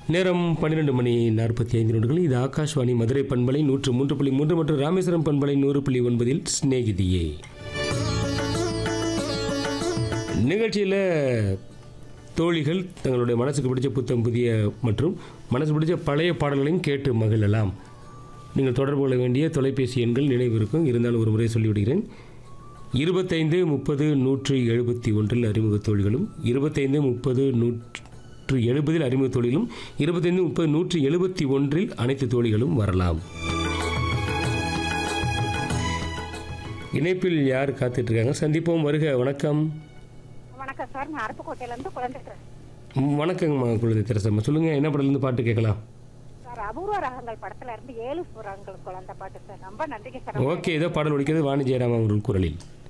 நேரம் பன்னிரெண்டு மணி நாற்பத்தி ஐந்து நிமிடங்கள் இது ஆகாஷ்வாணி மதுரை பண்பலை நூற்று மூன்று புள்ளி மூன்று மற்றும் ராமேஸ்வரம் பண்பலை நூறு புள்ளி ஒன்பதில் சிநேகிதியே நிகழ்ச்சியில் தோழிகள் தங்களுடைய மனசுக்கு பிடிச்ச புத்தம் புதிய மற்றும் மனசு பிடிச்ச பழைய பாடல்களையும் கேட்டு மகிழலாம் நீங்கள் தொடர்பு கொள்ள வேண்டிய தொலைபேசி எண்கள் நினைவு இருக்கும் இருந்தாலும் ஒரு முறை சொல்லிவிடுகிறேன் இருபத்தைந்து முப்பது நூற்றி எழுபத்தி ஒன்றில் அறிமுக தோழிகளும் இருபத்தைந்து முப்பது நூற்று எழுபதில் அறிமுக தோழிகளும் இருபத்தைந்து முப்பது நூற்றி எழுபத்தி ஒன்றில் அனைத்து தோழிகளும் வரலாம் இணைப்பில் யார் காத்துட்டு இருக்காங்க சந்திப்போம் வருக வணக்கம் வணக்கம் சார் நான் அருப்புக்கோட்டையிலேருந்து குழந்தை பேசுறேன். ம், வணக்கங்கம்மா குழந்தை தெரசம்மா சொல்லுங்கள் என்ன படத்துலேருந்து பாட்டு கேட்கலாம் சார் அபூர்வ ரகங்கள் படத்துல இருந்து ஏழு சுரங்கள் குழந்தை பாட்டு சார் ரொம்ப நன்றிங்க சார் ஓகே ஏதோ பாடல் ஒழிக்கிறது வாணி ஜெயராம் அவர்கள் குரலில்